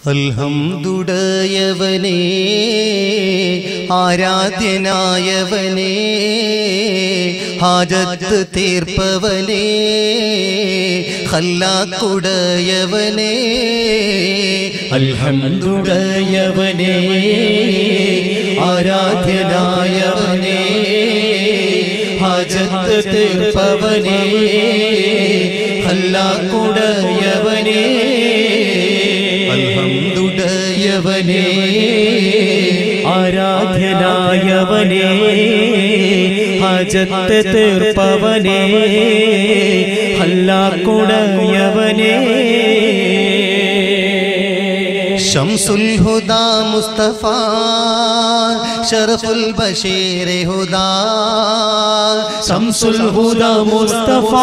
അൽഹംദുടയവനേ ആരാധ്യനായവനേ ഹാജത്ത് തീർപ്പവനേ ഹല്ലാക്കുടയവനേ അൽഹംദുടയവനേ ആരാധ്യനായവനേ ഹാജത്ത് തീർപ്പവനേ അല്ലാക്കുടയവനേ അൽഹംദുടയവനേ ആരാധ്യനായവനേ ഹാജത്ത് തീർപ്പവനേ അല്ലാക്കുടയവനേ ഷംസുൽ ഹുദാ മുസ്തഫ ഷറഫുൽ ബഷീർ ഹുദാ ശംസുൽ ഹുദ മുസ്തഫ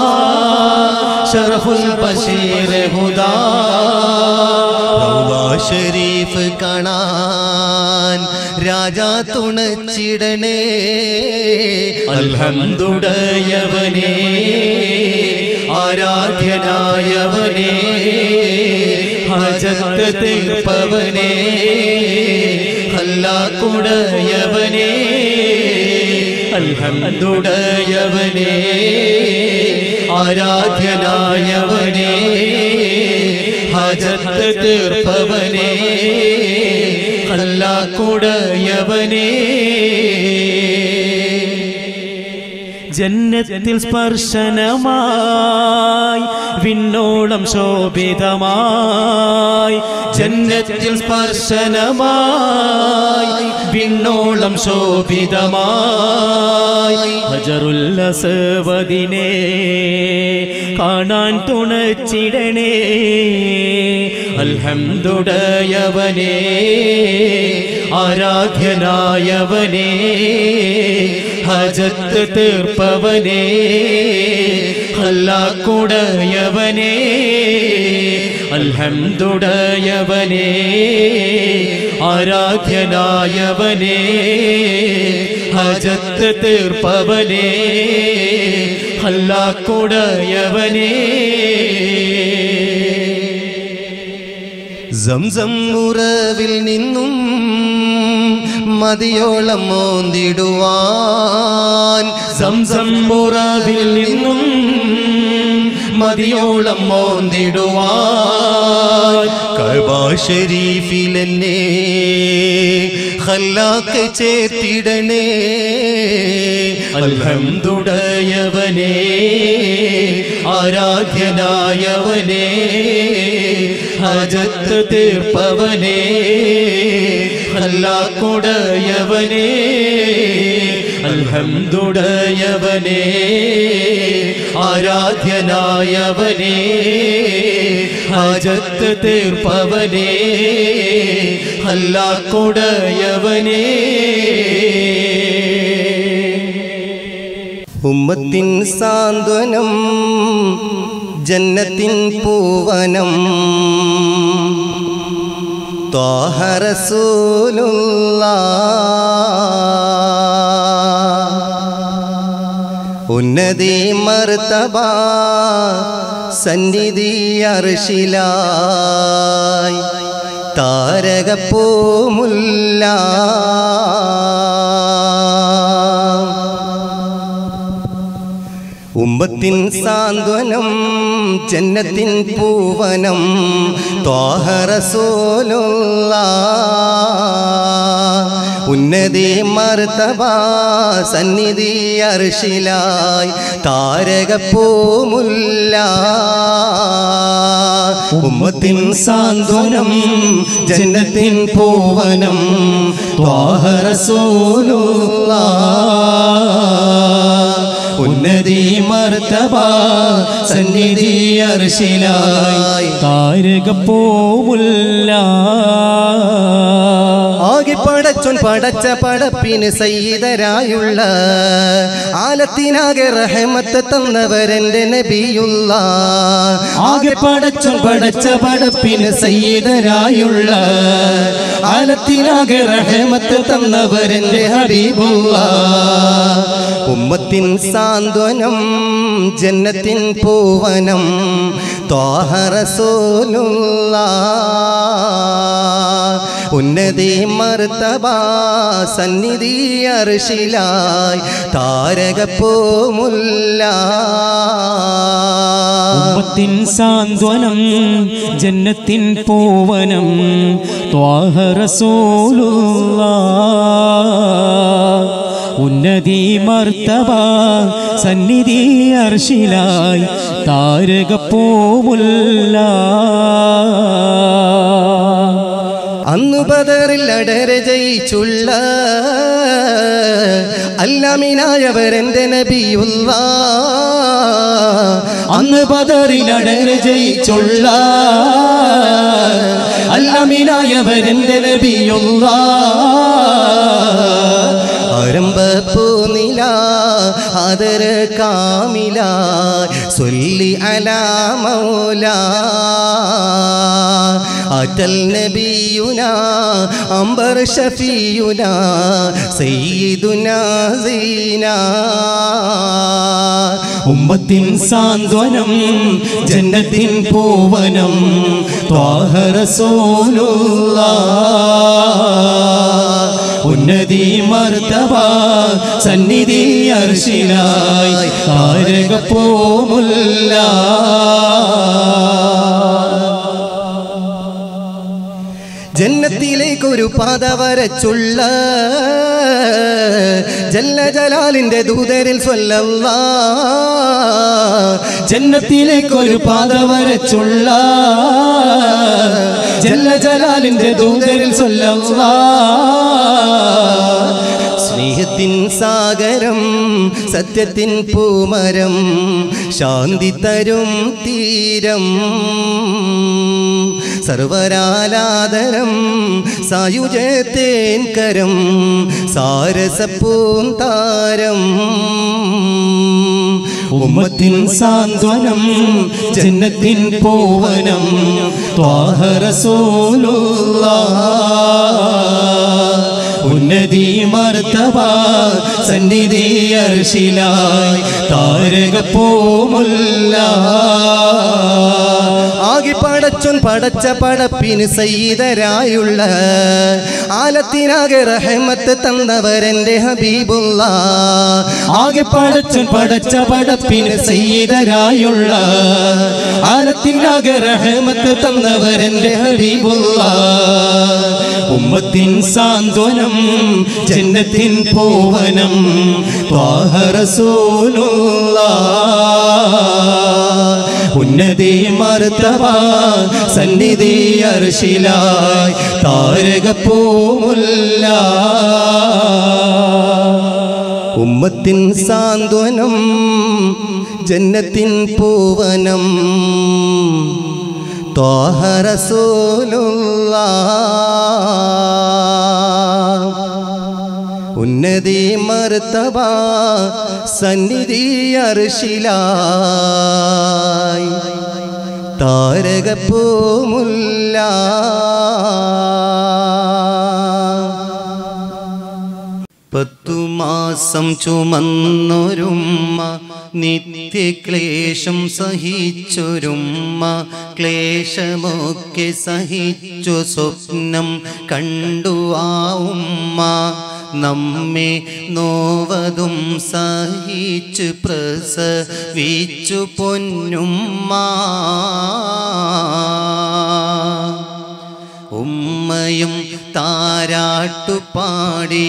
ഷറഫുൽ ബഷീർ ഹുദാ റൗള ഷരീഫ് കാണാൻ രാജാ തുണച്ചിടണേ അൽഹംദുടയവനേ ആരാധ്യനായവനേ ഹജത്ത് തീർപ്പവനേ അല്ലാക്കുടയവനേ അൽഹംദുടയവനേ ആരാധ്യനായവനേ ഹജത്ത് തീർപ്പവനേ അല്ലാക്കുടയവനേ ജന്നത്തിൽ സ്പർശനമായി വിണ്ണോളം ശോഭിതമായി ജന്നത്തിൽ സ്പർശനമായി വിണ്ണോളം ശോഭിതമായി ഹജറുല്ലസവദിനെ കാണാൻ തുണച്ചിടണേ അൽഹംദുടയവനേ ആരാധ്യനായവനേ ഹജത്ത് തീർപ്പവനേ അല്ലാക്കുടയവനേ അൽഹംദുടയവനേ ആരാധ്യനായവനേ ഹജത്ത് തീർപ്പവനേ അല്ലാക്കുടയവനേ സംസം ഉറവിൽ നിന്നും മതിയോളം മോന്തിടുവാൻ സംസം മുറവിൽ നിന്നും മതിയോളം മോന്തിടുവാൻ കഅബ ഷരീഫിലെന്നെ ഹല്ലാക്ക് ചേർത്തിടണേ അൽഹംദുടയവനേ ആരാധ്യനായവനേ ഹജത്ത് തീർപ്പവനേ അല്ലാക്കുടയവനേ അൽഹംദുടയവനേ ആരാധ്യനായവനേ ഹജത്ത് തീർപ്പവനേ അല്ലാക്കുടയവനേ ഉമ്മത്തിൻ സാന്ത്വനം ജന്നത്തിൻ പൂവനം ത്വാഹറസൂലുള്ള ഉന്നതി മർത്തബ സന്നിധി അർഷിലായി താരകപ്പൂമുല്ല ഉമ്പത്തിൻ സാന്ത്വനം ജന്നത്തിൻ പൂവനം ത്വാഹറസൂലുള്ള ഉന്നതി മർത്തബ സന്നിധി അർഷിലായി താരകപ്പൂമുല്ല ഉമ്മത്തിൻ സാന്ത്വനം ജന്നത്തിൻ പൂവനം ത്വാഹറസൂലുള്ള ഉന്നതി മർത്തബ സന്നിധി അർഷിലായി താരകപ്പോമുല്ല ആകെ പടച്ചോൻ പടച്ച പടപ്പിന് സയ്യിദരായുള്ള ആലത്തിനാകെ റഹമത്ത് തന്നവരെന്റെ നബിയുള്ള ആകെ പടച്ചോൻ പടച്ച പടപ്പിന് സയ്യിദരായുള്ള ആലത്തിനാകെ റഹമത്ത് തന്നവരെന്റെ ഹബീബുള്ള ഉമ്മത്തിൻ സാന്ത്വനം ജന്നത്തിൻ പൂവനം ത്വാഹറസൂലുള്ള ഉന്നതി മർത്തബ സന്നിധി അർഷിലായി താരകപ്പോമുല്ല ഉമ്മത്തിൻ സാന്ത്വനം ജന്നത്തിൻ പൂവനം ത്വാഹ റസൂലുള്ള ഉന്നതി മർത്തബ സന്നിധി അർഷിലായി താരകപ്പൂമുല്ല അന്നു ബദറിൽ അടര ജയിച്ചുള്ള അല്ലാമിനായവരെന്റെ നബിയുള്ള അന്ന് ബദറിലടര ജയിച്ചുള്ള അല്ലമിനായവരെന്റെ നബിയുള്ള ആരംഭപ്പൂനില ആദര കാമില സൊല്ലി അലാ മൗല അറ്റൽ നബിയുന അംബർ ഷഫിയുന സയ്യിദുന സീന ഉമ്മത്തിൻ സാന്ത്വനം ജന്നത്തിൻ പൂവനം ത്വാഹ റസൂലുള്ള ഉന്നതി മർത്തബ സന്നിധി അർശിലായി താരകപ്പൂമുല്ല ജന്നത്തിലേക്കൊരു പാത വരച്ചുള്ള ജല്ല ജലാലിന്റെ ദൂതരിൽ സ്വല്ലല്ല ജന്നത്തിലേക്കൊരു പാത വരച്ചുള്ള ജല്ല ജലാലിന്റെ ദൂതരിൽ സ്വല്ലല്ലാ സ്നേഹത്തിൻ സാഗരം സത്യത്തിൻ പൂമരം ശാന്തി തരും തീരം സർവരാലാദരം സായുജത്തേൻ കരം സാരസപ്പൂന്താരം ഉമ്മത്തിൻ സാന്ത്വനം ജന്നത്തിൻ പൂവനം ത്വാഹ റസൂലുള്ള ഉന്നതി മർത്തബ സന്നിധി അർശിലായി താരകപ്പൂമുല്ല ആകെ പടച്ചൊൻ പടച്ച പടപ്പിന് സയ്യിദരായുള്ള ആലത്തിനാകെ റഹമത്ത് തന്നവരെന്റെ ഹബീബുള്ള ആകെ പടച്ചൻ പടച്ച പടപ്പിന് സയ്യിദരായുള്ള ആലത്തിനാകെ റഹമത്ത് തന്നവരെന്റെ ഹബീബുള്ള ഉമ്മത്തിൻ സാന്ത്വനം ജന്നത്തിൻ പൂവനം ത്വാഹ റസൂലുള്ള ഉന്നതി മർത്തബ സന്നിധി അർശിലായി താരകപ്പൂമുല്ല ഉമ്മത്തിൻ സാന്ത്വനം ജന്നത്തിൻ പൂവനം ത്വാഹറസൂലുള്ള ഉന്നതി മർത്തബ സന്നിധി അർഷിലായി താരകപ്പൂമുല്ല പത്തു മാസം ചുമന്നൊരുമ്മ നിത്യക്ലേശം സഹിച്ചൊരുമ്മ ക്ലേശമൊക്കെ സഹിച്ചു സ്വപ്നം കണ്ടു ആ ഉമ്മ നമ്മെ നോവതും സഹിച്ചു പ്രസവിച്ചു പൊന്നുമ്മ ഉമ്മയും താരാട്ടുപാടി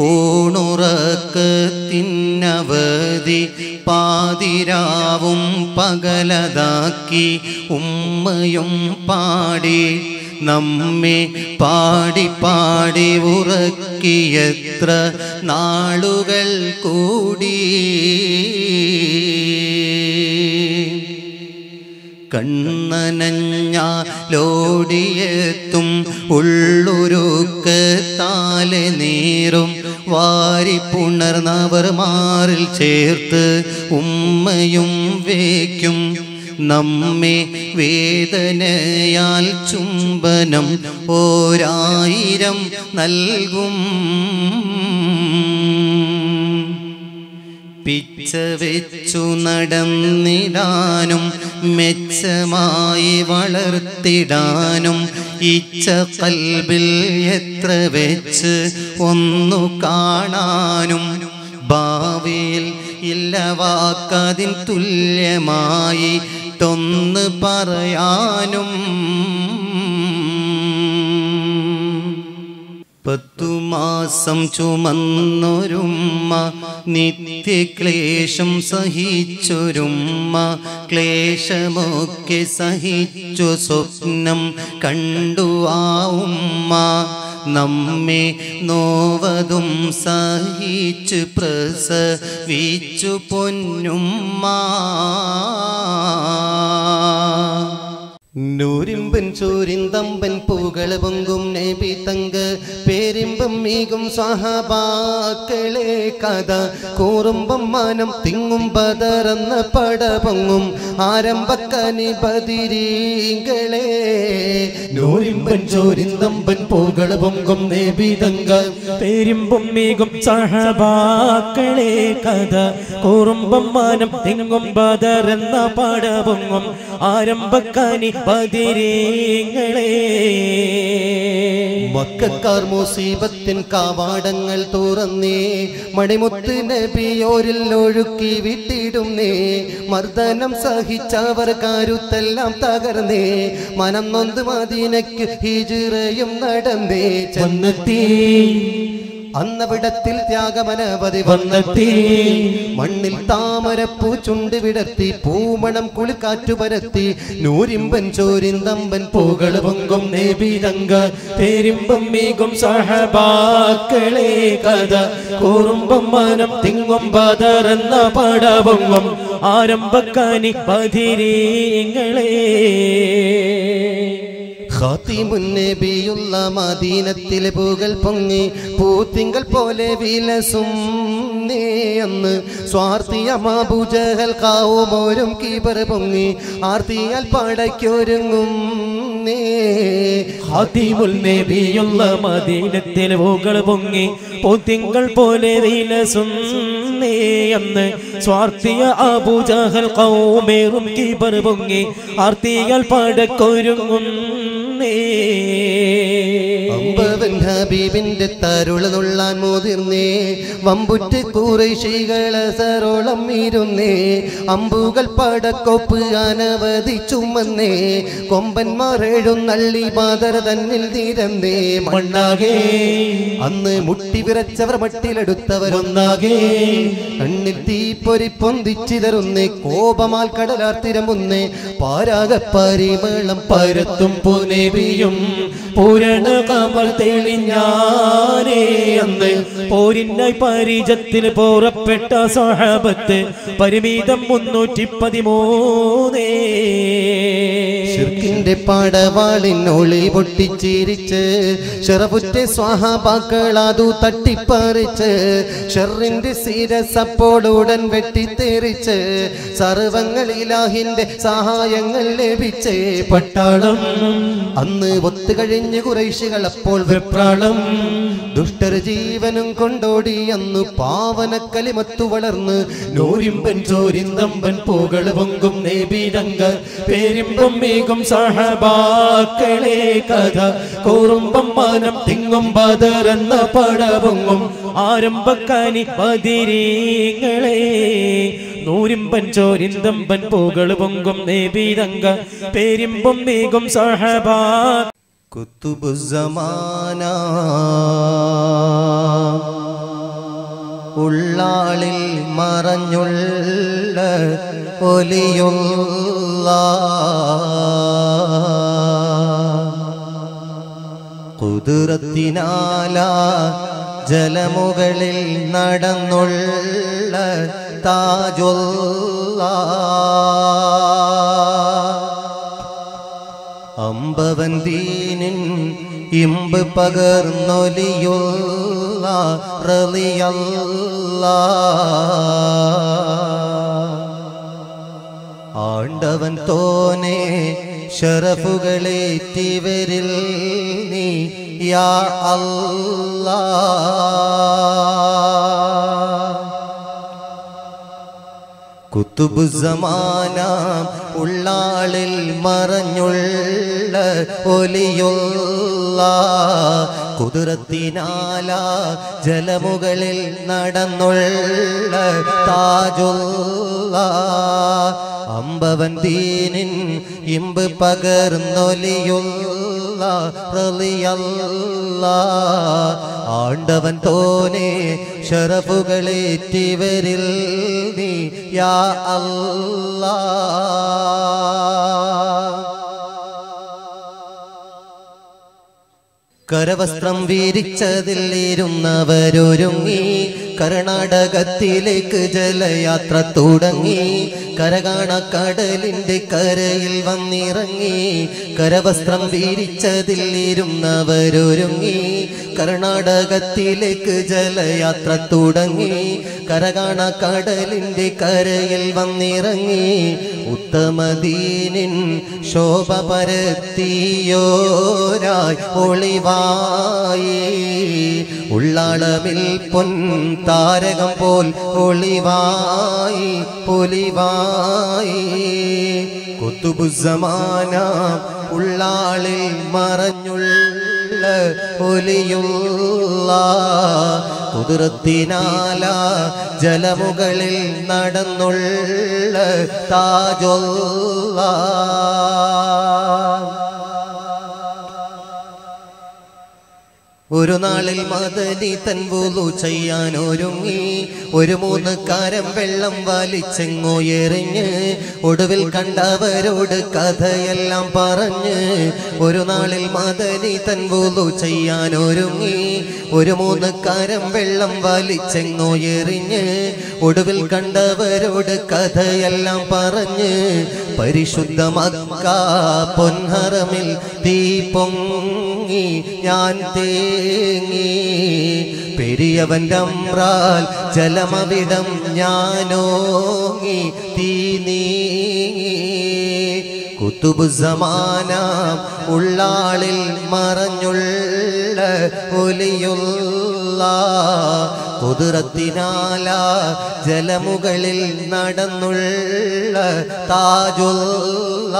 ഊണുറക്കത്തിനവധി പാതിരാവും പകലതാക്കി ഉമ്മയും പാടി നമ്മെ പാടി പാടി ഉറക്കിയത്ര നാളുകൾ കൂടി കണ്ണനഞ്ഞാലോടിയെത്തും ഉള്ളൊരുക്ക് താലെ നീറും വാരി പുണർന്നവർ മാറിൽ ചേർത്ത് ഉമ്മയും വേക്കും നമ്മെ വേദനയാൽ ചുംബനം ഓരായിരം നൽകും പിച്ച വെച്ചു നടന്നിടാനും മെച്ചമായി വളർത്തിടാനും ഇച്ച കൽബിൽ എത്ര വെച്ച് ഒന്നു കാണാനും ഭാവിയിൽ ഇല്ല വാക്കതിൻ തുല്യമായി തൊന്ന് പറയാനും പത്തു മാസം ചുമന്നൊരുമ്മ നിത്യക്ലേശം സഹിച്ചൊരുമ്മ ക്ലേശമൊക്കെ സഹിച്ചു സ്വപ്നം കണ്ടു ആ ഉമ്മ നമ്മെ നോവതും സഹിച്ചു പ്രസവിച്ചു പൊന്നുമ്മ നൂരിമ്പൻ ചോരിന്തമ്പൻ പൂകൾ പൊങ്കും നബി തങ്ക പേരിമ്പം മീകും സഹബാക്കളെ കഥ കൂറുമ്പം മാനം തിങ്ങും ബദറന്ന പട പൊങ്ങും ആരംഭക്കനി ബദിരീങ്ങളെ നൂരിമ്പൻ ചോരിന്തമ്പൻ പൂകൾ പൊങ്കും നേബിതങ്ക പേരിമ്പും മീകും സഹബാക്കളെ കഥ കൂറുമ്പം മാനം തിങ്ങും ബദറെന്ന പടപൊങ്ങും ആരംഭക്കാനി പതിരീങ്ങളെ മക്കാർ മുസീബത്തിൻ കാവാടങ്ങൾ തുറന്നേ മണിമുത്ത് നബിയോരിൽ ഒഴുക്കി വിട്ടിടുന്നേ മർദ്ദനം സഹിച്ചവർ കാരുത്തെല്ലാം തകർന്നേ മനം നൊന്ത് മദീനയ്ക്ക് ഹിജിറയും നടന്നേ വന്നെത്തി അന്നവിടത്തിൽ ത്യാഗമനവധി വന്നെത്തി മണ്ണിൽ താമരപ്പൂ ചുണ്ട് വിടർത്തി പൂമണം കുളിക്കാറ്റു പരത്തി നൂരിമ്പൻ ചോരിന്തമ്പൻ പൂകൾ പൊങ്കും നേബിതങ്ക പേരിമ്പം മീകും സഹബാക്കളെ കഥ കൂറുമ്പം മാനം തിങ്ങും ബദറെന്ന പടപൊങ്ങും ആരംഭക്കാനി പതിരീങ്ങളെ ഖാത്തിമുന്നബിയുള്ള മദീനത്തിലെ പൂകൾ പൊങ്ങി പൂത്തിങ്കൾ പോലെ വിലസും നേ അന്ന് സ്വാർത്ഥിയ മാബുജഹൽ കാവുമോരും കീബർ പൊങ്ങി ആർത്തിയാൽ പടയ്ക്കൊരുങ്ങും നേ ഹാത്തിമുൽ നബിയുള്ള മദീനത്തിൽ പൂകൾ പൊങ്ങി പൊത്തിങ്കൾ പോലെ വിലസുന്നേ അന്ന് സ്വാർത്ഥിയ അബുജഹൽ കൗമേറും കീബർ പൊങ്ങി ആർത്തികൾ പടക്കൊരുങ്ങുന്നേ അമ്പവൻ ഹബീബിന്റെ തരുള നുള്ളാൻ മുതിർന്നേ വമ്പുറ്റ് കൂറൈശികളെ സരോളം ഇരുന്നേ അമ്പുകൾ പടക്കൊപ്പ് അനവധി ചുമന്നേ കൊമ്പന്മാർ എഴുന്നള്ളി മാതര തന്നിൽ തീരന്നേ മണ്ണാകെ അന്ന് മുട്ടി വിറച്ചവർ മട്ടിലെടുത്തവർ ഒന്നാകെ കണ്ണിൽ തീപ്പൊരി പൊന്തിച്ചിതറുന്നേ കോപമാൽ കടലാർ തിരമുന്നേ പാരാഗ പരിമളം പരത്തും പുനേബിയും പൂരണ കമൽ തെളിഞ്ഞാനേ അന്ന് പോരിനായി പരിചത്തിൽ പോറപ്പെട്ട സഹബത്ത് പരിമിതം മുന്നൂറ്റി പതിമൂന്നേ ഷിർക്കിന്റെ പടവാളിനൊളി പൊട്ടിച്ചിരിച്ച് ഷെറപുറ്റ സ്വാഹാപാക്കളാതു തട്ടിപ്പറിച്ച് ഷെറിന്റെ ശിരസപ്പോടുടൻ വെട്ടിത്തെറിച്ച് സർവങ്ങളിലാഹിന്റെ സഹായങ്ങൾ ലഭിച്ച് പട്ടാളം അന്ന് ഒത്തുകഴിഞ്ഞ് കുറേശികൾ അപ്പോൾ വെപ്രാളം ദുഷ്ടർ ജീവനും കൊണ്ടോടി അന്ന് പാവന കലിമത്തു വളർന്ന് നൂരിമ്പൻ ചോരിന്തമ്പൻ പൂകൾ പൊങ്കും നേബിടങ്ക പേരിമ്പം മേഘം സഹബാക്കളെ കഥ കൂറുമ്പം മാനം തിങ്ങും ബദറെന്ന പടപൊങ്ങും ആരംഭക്കാനി പതിരീങ്ങളെ നൂരിമ്പൻ ചോരിന്തമ്പൻ പൂകൾ പൊങ്കും നേബീതങ്ക പേരിമ്പം മീകും സഹബാ കുത്തുബുസമാന ഉള്ളാളിൽ മറഞ്ഞുള്ള ഒലിയുള്ള കുതിരത്തിനാല ജലമുകളിൽ നടന്നുള്ള താജുള്ള അമ്പവന്തീനിൻ ഇമ്പ് പകർന്നൊലിയുള്ള റളിയല്ല ആണ്ടവൻ തോനെ ഷറഫുകളേറ്റിവരിൽ നീ യാ അല്ലാ കുത്തുബുസമാനാം ഉള്ളാളിൽ മറഞ്ഞുള്ള ഒലിയുള്ള കുതിരത്തിനാല ജലമുകളിൽ നടന്നുള്ള താജുള്ള അമ്പവൻ ദീനിൻ ഇമ്പ് പകർന്നൊലിയുള്ള റളിയല്ല ആണ്ടവൻ തോനെ ഷറഫുകളേറ്റിവരിൽ നീ യാ അല്ലാ കരവസ്ത്രം വീരിച്ചതിൽ ഇരുന്നവരൊരുങ്ങി കർണാടകത്തിലേക്ക് ജലയാത്ര തുടങ്ങി കരകാണ കടലിന്റെ കരയിൽ വന്നിറങ്ങി കരവസ്ത്രം വീരിച്ചതിൽ ഇരുന്നവരൊരുങ്ങി കർണാടകത്തിലേക്ക് ജലയാത്ര തുടങ്ങി കരകാണ കടലിന്റെ കരയിൽ വന്നിറങ്ങി ഉത്തമദീനിൻ ശോഭ പരത്തിയോരായി ഒളിവായി ഉള്ളാളമിൽ പൊൻ താരകം പോൽ ഒളിവായി പൊലിവായി കുത്തുബുസമാന ഉള്ളാളിൽ മറഞ്ഞുള്ള ഒലിയുള്ള കുതിരത്തിനാല ജലമുകളിൽ നടന്നുള്ള താജൊല്ല ഒരു നാളിൽ മദനി തൻ പോലു ചെയ്യാൻ ഒരുങ്ങി ഒരു മൂന്ന് കാരം വെള്ളം വലിച്ചെങ്ങോ എറിഞ്ഞ് ഒടുവിൽ കണ്ടവരോട് കഥയെല്ലാം പറഞ്ഞ് ഒരു നാളിൽ മദനി തൻ പോലു ചെയ്യാൻ ഒരുങ്ങി ഒരു മൂന്ന് കാരം വെള്ളം വലിച്ചെങ്ങോ എറിഞ്ഞ് ഒടുവിൽ കണ്ടവരോട് കഥയെല്ലാം പറഞ്ഞ് പരിശുദ്ധ മക്ക പൊൻഹറമിൽ തീ പൊങ്ങി ഞാൻ തേങ്ങി പെരിയവൻ്റെ അമ്രാൽ ജലമവിടം ഞാനോങ്ങി തീ നീങ്ങി കുത്തുബുസമാന ഉള്ളാളിൽ മറഞ്ഞുള്ള ഒലിയുള്ള കുതിരത്തിനാല ജലമുകളിൽ നടന്നുള്ള താജുള്ള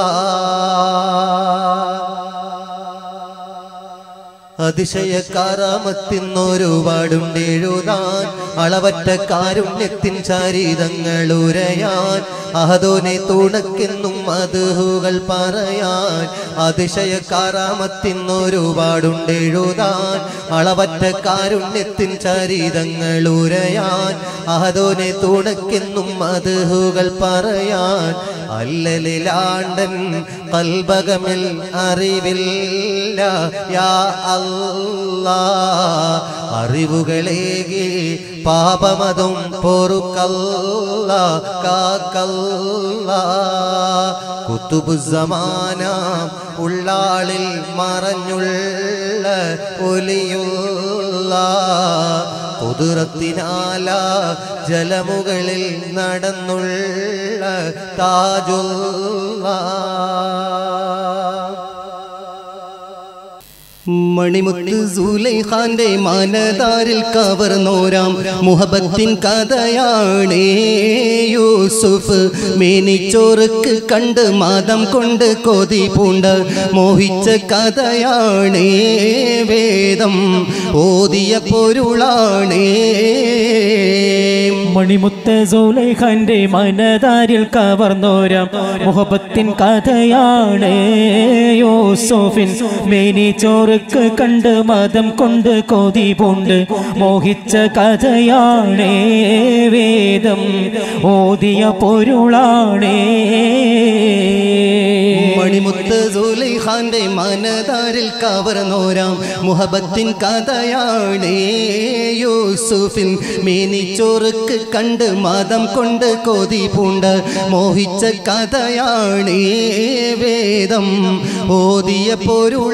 അതിശയക്കാരാമത്തിന്നൊരുപാടുണ്ട് എഴുതാൻ അളവറ്റ കാരുണ്യത്തിൻ ചരിതങ്ങൾ ഉരയാൻ അഹദോനെ തുണക്കെന്നും മധുകൾ പറയാൻ അതിശയക്കാരാമത്തിന്നൊരുപാടുണ്ട് എഴുതാൻ അളവറ്റ കാരുണ്യത്തിൻ ചരിതങ്ങൾ ഉരയാൻ അഹദോനെ തുണക്കെന്നും മധുകൾ പറയാൻ അല്ലലിലാണ്ടൻ കൽബകമിൽ അറിവില്ല യാ അല്ലാ അറിവുകളേകി പാപമതും പൊറുക്കല്ല കാക്കല്ല കുത്തുബുസമാന ഉള്ളാളിൽ മറഞ്ഞുള്ള ഒലിയുള്ള കുതിരത്തിനാല ജലമുകളിൽ നടന്നുള്ള താജുള്ള മണിമുത്ത് സൂലൈഖാന്റെ മനതാരിൽ കവർന്നോരാം മുഹബത്തിൻ കഥയാണേ യൂസുഫ് മേനിച്ചോറുക്ക് കണ്ട് മതം കൊണ്ട് കൊതി പൂണ്ട് മോഹിച്ച കഥയാണേ വേദം ഓതിയ പൊരുളാണേ മണിമുത്ത സൗലൈഖാന്റെ മനതാരിൽ കവർന്നോരം മുഹബത്തിൻ കഥയാണ് യോസോഫിൻ മേനി ചോറുക്ക് കണ്ട് മതം കൊണ്ട് കൊതി പൂണ്ട് മോഹിച്ച കഥയാണ് വേദം ഓതിയ പൊരുളാണേ മണിമുത്ത് സൂലൈഖാന്റെ മനതാരിൽ കവർന്നോരാം മുഹബത്തിൻ കഥയാണ് യൂസുഫിൻ മേനിച്ചോറുക്ക് കണ്ട് മതം കൊണ്ട് കൊതി പൂണ്ട് മോഹിച്ച കഥയാണ് വേദം ഓതിയ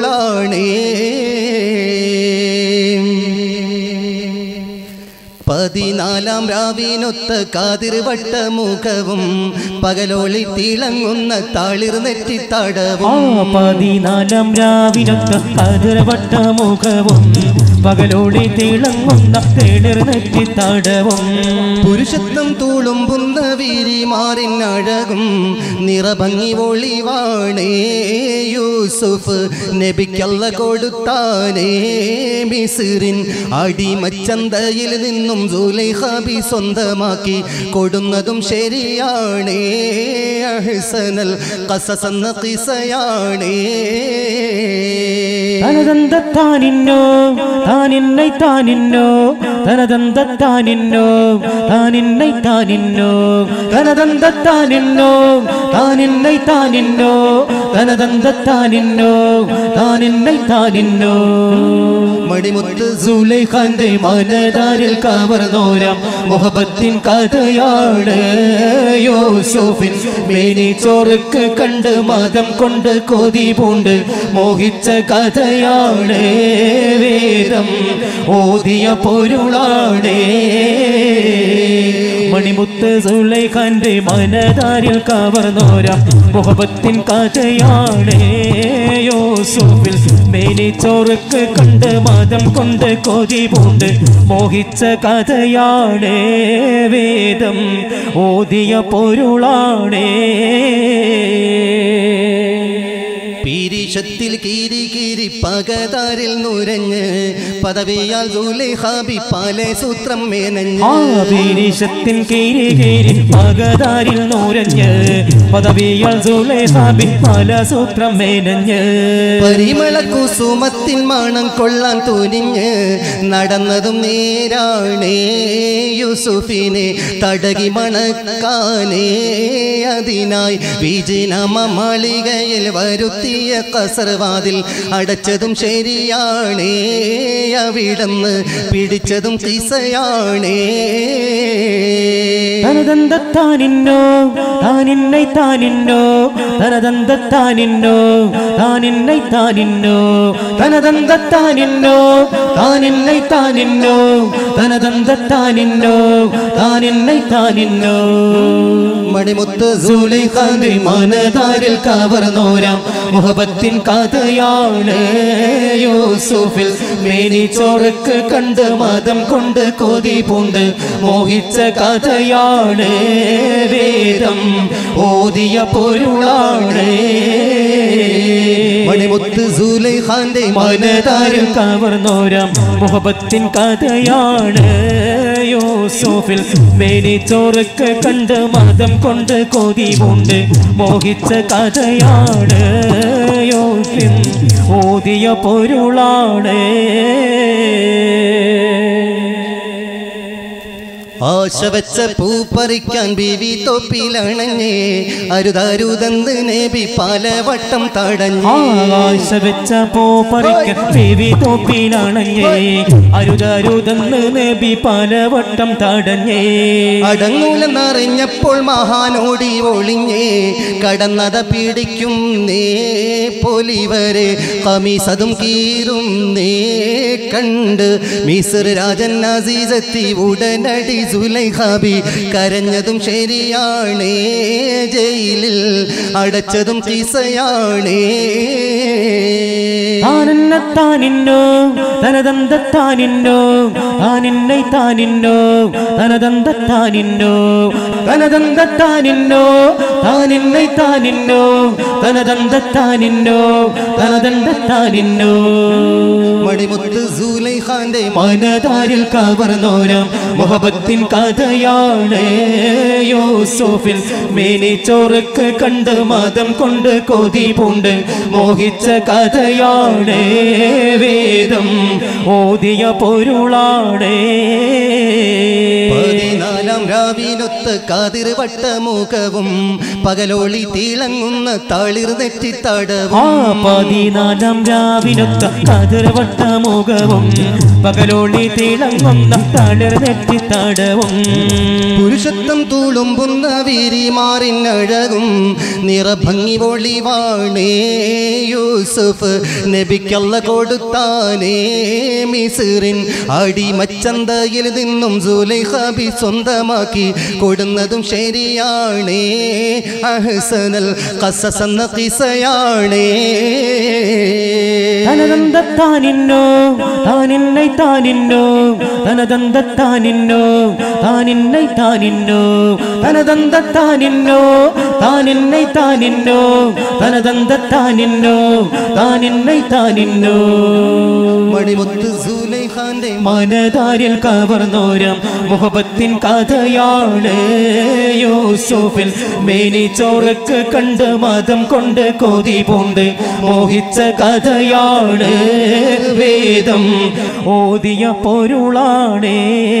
പൊരുളാണ് പതിനാലാം രാവിനൊത്ത കാതിർവട്ട മുഖവും പകലോളി തിളങ്ങുന്ന താളിർ ആ നെറ്റിത്തടവും പതിനാലാം രാവിനൊത്ത അതിർവട്ട മുഖവും പകലോടെ തിളങ്ങുന്ന തേളിർ നെറ്റിത്തടവും പുരുഷത്വം തൂളുമ്പുന്ന വീരിമാറിനഴകും നിറഭംഗി ഒളിവാണേ യൂസുഫ് നബിക്കല്ല കൊടുത്താനേ മിസിറിൻ അടിമച്ചന്തയിൽ നിന്നും സുലൈഹാബി സ്വന്തമാക്കി കൊടുന്നതും ശരിയാണേ അഹ്സനൽ കസസെന്ന കിസയാണേ തനതന്തത്താനിന്നോ താനിന്നൈ താനിന്നോ തനതന്തത്താനിന്നോ താനിന്നൈ താനിന്നോ തനതന്തത്താനിന്നോ താനിന്നൈ താനിന്നോ തനതന്തത്താനിന്നോ താനിന്നൈ താനിന്നോ മണിമുത്ത് സുലൈഖാന്റെ മനതാരിൽ കവർന്നോരാം മുഹബത്തിൻ കഥയാണ് യോസോഫിൻ മേനി ചോറുക്ക് കണ്ട് മതം കൊണ്ട് കൊതി പൂണ്ട് മോഹിച്ച കഥയാണ് വേദം ഓതിയ പൊരുളാണ് മണിമുത്ത് സുലൈഖാന്റെ മനതാരിൽ കവർന്നോരാം മുഹബത്തിൻ കഥയാണ് യോസോഫിൽ മേനി ചോറുക്ക് കണ്ട് മതം കൊണ്ട് കൊതി പൂണ്ട് മോഹിച്ച കഥയാണ് വേദം ഓതിയ പൊരുളാണ് പീരീഷത്തിൽ കീരി കീരി പകതാരിൽ നുരഞ്ഞ് പദവിയാൽ സുലൈഹാബി പല സൂത്രം മേനഞ്ഞ് ആവീരീശത്തിൻ കീരി കീരി പകതാരിൽ നൂരഞ്ഞ് പദവിയാൽ സുലേഹാബി പല സൂത്രം മേനഞ്ഞ് പരിമള കുസുമത്തിൻ മണം കൊള്ളാൻ തുനിഞ്ഞ് നടന്നതും നേരാണേ യൂസുഫിനെ തടകി മണക്കാനേ അതിനായി വിജിനമ മാളികയിൽ വരുത്തിയ കസർവാതിൽ അടച്ചതും ശരിയാണേ അവിടന്ന് പിടിച്ചതും കിസയാണേ തനതന്തത്താനിന്നോ താനിന്നൈ താനിന്നോ തനതന്തത്താനിന്നോ താനിന്നൈ താനിന്നോ തനതന്തത്താനിന്നോ താനിന്നൈ താനിന്നോ തനതന്തത്താനിന്നോ താനിന്നൈ താനിന്നോ മണിമുത്ത് സുലൈഖാന്റെ മനതാരിൽ കവർന്നോരാം മുഹബത്തിൻ കഥയാണ് യൂസുഫിൽ മേനി ചോറക്ക് കണ്ട് മതം കൊണ്ട് കൊതി പൂണ്ട് മോഹിച്ച കഥയാണ് വേദം ഓതിയ പൊരുളാണ് മണിമുത്ത് സുലൈഖാന്റെ മനതാരിൽ കവർന്നോരാം മുഹബത്തിൻ കഥയാണ് യൂസുഫിൽ മേനി ചോറക്ക് കണ്ട് മതം കൊണ്ട് കൊതി പൂണ്ട് മോഹിച്ച കഥയാണ് യോസിൻ ഓതിയ പൊരുളാണ് ആശ വെച്ച പൂ പറിക്കാൻ ബീവി തൊപ്പിലണഞ്ഞേ അരുതരുതെന്ന് നേബി പലവട്ടം തടഞ്ഞേ ആകാശ വെച്ച പോ പറിക്കാൻ ബേബി തോപ്പിലാണഞ്ഞേ അരുതരുതെന്ന് നബി പലവട്ടം തടഞ്ഞേ അടങ്ങൂലെന്നറിഞ്ഞപ്പോൾ മഹാനോടി ഒളിഞ്ഞേ കടന്നത പിടിക്കും നേ പൊലിവരെ കമീസതും കീറും നേ കണ്ട് മിസർ രാജൻ അസീസെത്തി ഉടനടി സുലൈഹാബി കരഞ്ഞതും ശരിയാണേ ജയിലിൽ അടച്ചതും കിസയാണേ താനെന്നത്താനിന്നോ തനതന്തത്താനിന്നോ താനിന്നൈ താനിന്നോ തനതന്തത്താനിന്നോ തനതന്തത്താനിന്നോ താനിന്നൈ താനിന്നോ തനതന്തത്താനിന്നോ തനതന്തത്താനിന്നോ മണിമുത്ത് സുലൈഖാന്റെ മനതാരിൽ കവർന്നോരം മുഹബത്തിൻ കഥയാണ് യൂസുഫിൽ മേനി ചോറുക്ക് കണ്ട് മതം കൊണ്ട് കൊതി പൂണ്ട് മോഹിച്ച കഥയാണ് വേദം ഓതിയ പൊരുളാണ് പതിനാലാം പതിനാലാം രാവിനൊത്ത് കാതിർ വട്ടമുഖവും പകലോളി തിളങ്ങുന്ന താളിർ നെറ്റിത്തടവും ആ പതിനാലാം രാവിലൊത്ത കതിർവട്ട മുഖവും പകലോളി തിളങ്ങുന്ന തളിർ നെറ്റിത്തടവും പുരുഷത്വം തൂളുമ്പുന്ന വീരിമാറിനഴകും നിറഭംഗി ഒളിവാണേ യൂസുഫ് നബിക്കല്ല കൊടുത്താനേ മിസിറിൻ അടിമച്ചന്തയിൽ നിന്നും സുലൈഹബി സ്വന്തമാക്കി കൊടുന്നതും ശരിയാണേ അഹ്സനൽ കസസ് എന്ന കിസയാണേ തനതന്തത്താനിന്നോ താനിന്നൈ താനിന്നോ തനതന്തത്താനിന്നോ താനിന്നൈ താനിന്നോ തനതന്തത്താനിന്നോ താനിന്നൈ താനിന്നോ തനതന്തത്താനിന്നോ താനിന്നൈ താനിന്നോ മണിമുത്ത് സുലൈഖാന്റെ മനതാരിൽ കവർന്നോരം മുഹബത്തിൻ കഥയാണ് യൂസുഫിൽ മേനി ചോറക്ക് കണ്ട് മതം കൊണ്ട് കൊതി പൂണ്ട് മോഹിച്ച കഥയാണ് വേദം ഓതിയ പൊരുളാണേ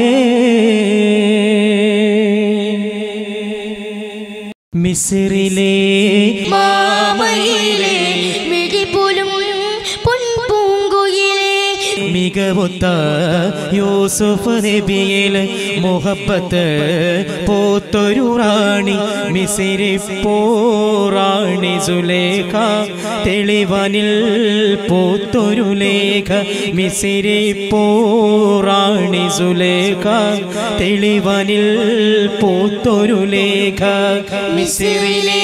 മിസിറിലേ മാമയിലെ മിഴിപോലും പൊൻപൂങ്കുയിലേ മികവുത്ത യൂസുഫ് നബിയിൽ മുഹബത്ത് പോത്തൊരു റാണി മിസിരി പോറാണി സുലേഖ തെളിവനിൽ പോത്തൊരു ലേഖ മിസിരി പോറാണി സുലേഖ തെളിവനിൽ പോത്തൊരു ലേഖ മിസിറിലെ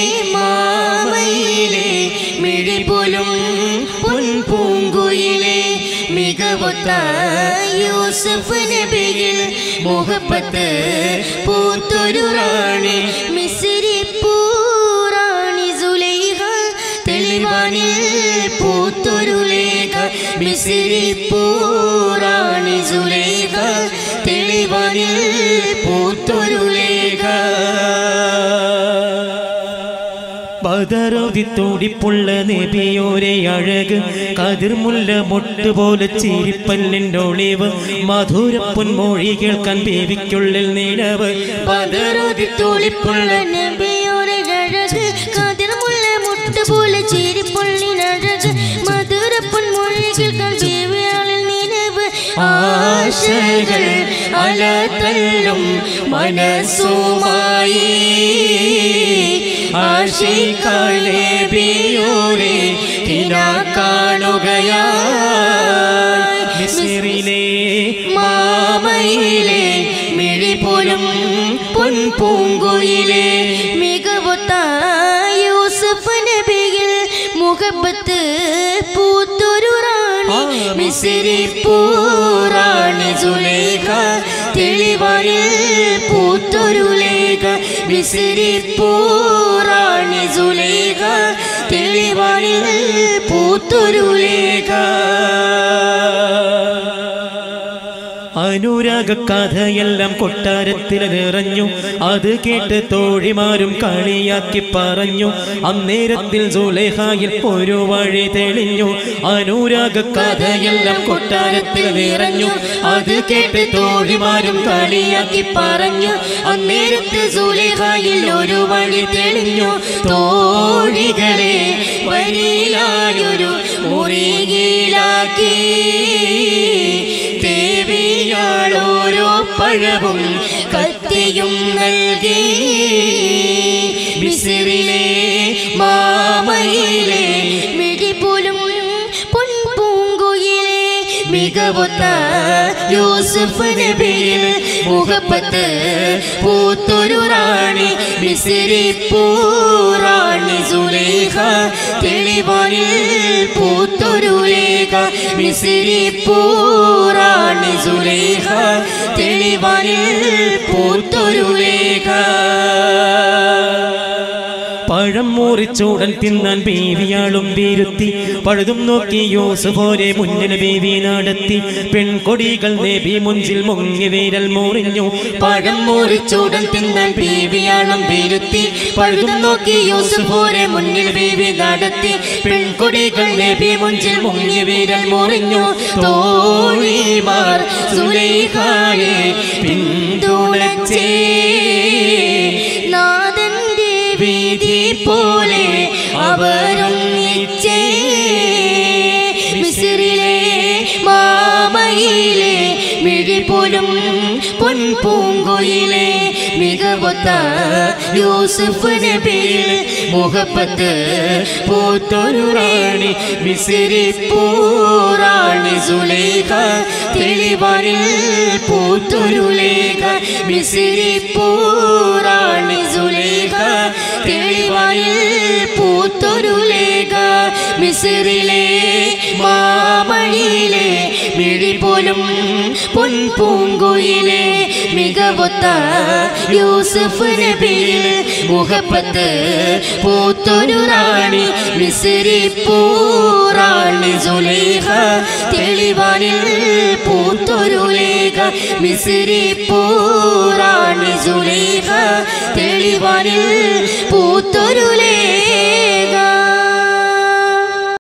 മാമയിലെ മിഴിപോലും പൊൻപൂങ്കുയിലെ മികവൊത്ത യൂസഫ് നബിയിൽ മുഹബത്ത് പൂത്തൊരു റാണി മിസിരി പൂറാണി സുലൈഹ തെളിവാനിൽ പൂത്തൊരു ലേഖ മിസിരി പൂറാണി സുലൈഹ തെളിവാനിൽ പൂത്തൊരു ലേഖ പതറുതി തുടിപ്പുള്ള നബിയോരെ അഴക് കതിർമുല്ല മൊട്ടുപോലെ ചിരിപ്പല്ലിൻ്റെ ഒളിവ് മധുര പൊന്മൊഴി കേൾക്കാൻ ബേബിക്കുള്ളിൽ നിലവ് പതറുതി തോളിപ്പുള്ള നബിയോരെ അഴക് കതിർമുല്ല മുട്ട് പോലെ ചിരിപ്പുള്ളിനഴക് മധുരപ്പൻ മൊഴികൾ കണ്ടേവിയാളിൽ നിലവ് ആശകൾ അലതല്ലും മനസ്സുമായി ആശിക്കാളെ ബിയോരെ കിന കാണുകയായി മിസിറിലെ മാമയിലെ മിഴി പോലും പൊൻപൂങ്കുയിലെ മികവൊത്ത യൂസഫ് നബിയിൽ മുഹബത്ത് പൂത്തൊരു റാണി മിസിരി പൂറാണി സുലേഖ തെളിവരിൽ പൂത്തൊരു ലേഖ മിസിരി പൂറാണി സുലേഖ തെളിവരിൽ പൂത്തൊരു ലേഖ അനുരാഗ കഥയെല്ലാം കൊട്ടാരത്തിൽ നിറഞ്ഞു അത് കേട്ട് തോഴിമാരും കളിയാക്കി പറഞ്ഞു അന്നേരത്തിൽ സുലേഹായിൽ ഒരു വഴി തെളിഞ്ഞു അനുരാഗ കഥയെല്ലാം കൊട്ടാരത്തിൽ നിറഞ്ഞു അത് കേട്ട് തോഴിമാരും കളിയാക്കി പറഞ്ഞു അന്നേരത്ത് സുലേഖയിൽ ഒരു വഴി തെളിഞ്ഞു തോഴികളെ വരിയിലായൊരു മുറിയിലാക്കി ദേവിയാളോരോ പഴവും കത്തിയും നൽകി മിസിറിലെ മാമയിലെ മിഴിപോലും പൊൻപൂങ്കുയിലെ മികവൊത്ത യൂസുഫ് നബിയിൽ മുഹബത്ത് പൂത്തൊരു റാണി മിസിരി പൂറാണി സുലേഖ തെളിവാനിൽ പൂത്തൊരു ലേഖ മിസിരി പൂറാണി സുലേഖ തെളിവാനിൽ പൂത്തൊരു ലേഖ പഴം മുറിച്ചൂടൻ തിന്നാൻ ബീവിയാളും വീരുത്തി പഴുതും നോക്കി യൂസുഫോരെ മുന്നിൽ ബീവി നടത്തി പെൺകൊടികൾ നബി മുഞ്ചിൽ മുങ്ങി വീരൽ മുറിഞ്ഞു പഴം മുറിച്ചൂടൻ തിന്നാൻ ബീവിയാളം വീരുത്തി പഴുതും നോക്കി യൂസുഫോരെ മുന്നിൽ ബീവി നടത്തി പെൺകുടികൾ നബി മുഞ്ചിൽ മുങ്ങി വീരൽ മുറിഞ്ഞു തോഴിമാർ സുലൈഖായെ പിന്തുണച്ചേ നാദന്റെ വീതി പോലെ അവരൊന്നിച്ചേ മിസ്രിലെ മാമയിലെ മിഴി പോലും പൊൻപൂങ്കൊയിലെ മികവൊത്ത യൂസുഫ് നബിയിൽ മുഹബത്ത് പൂത്തൊരു റാണി മിസിരി പൂറാണി സുലേഖ തെളിവാനിൽ പൂത്തൊരു ലേഖ മിസിരി പൂറാണി സുലേഖ തെളിവാനിൽ പൂത്തൊരു ലേഖ മിസിറിലെ മാമഴിയിലെ മിഴി പോലും പൊൻപൂങ്കുയിലെ മികവൊത്ത യൂസുഫ് നബിയിൽ മുഹബത്ത് പൂത്തൊരു റാണി മിസിരി പൂറാണി സുലേഖ തെളിവാനിൽ പൂത്തൊരു ലേഖ മിസിരി പൂറാണി സുലേഖ തെളിവാനിൽ